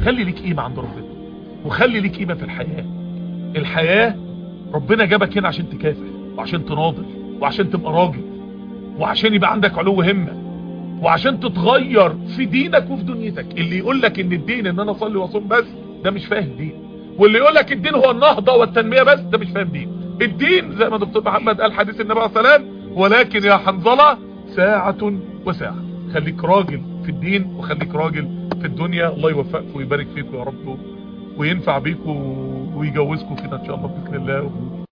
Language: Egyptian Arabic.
خلي ليك قيمة عند ربنا وخلي ليك قيمة في الحياة الحياة ربنا جابك هنا عشان تكافح وعشان تناضل وعشان تبقى راجل وعشان يبقى عندك علو همة وعشان تتغير في دينك وفي دنيتك اللي يقول لك ان الدين ان انا اصلي واصوم بس ده مش فاهم دين واللي يقول لك الدين هو النهضة والتنمية بس ده مش فاهم دين الدين زي ما دكتور محمد قال حديث النبي عليه الصلاة والسلام ولكن يا حنظلة ساعة وساعة خليك راجل في الدين وخليك راجل في الدنيا الله يوفقكم ويبارك فيكم يا رب وينفع بيكم ويجوزكم كده ان شاء الله باذن الله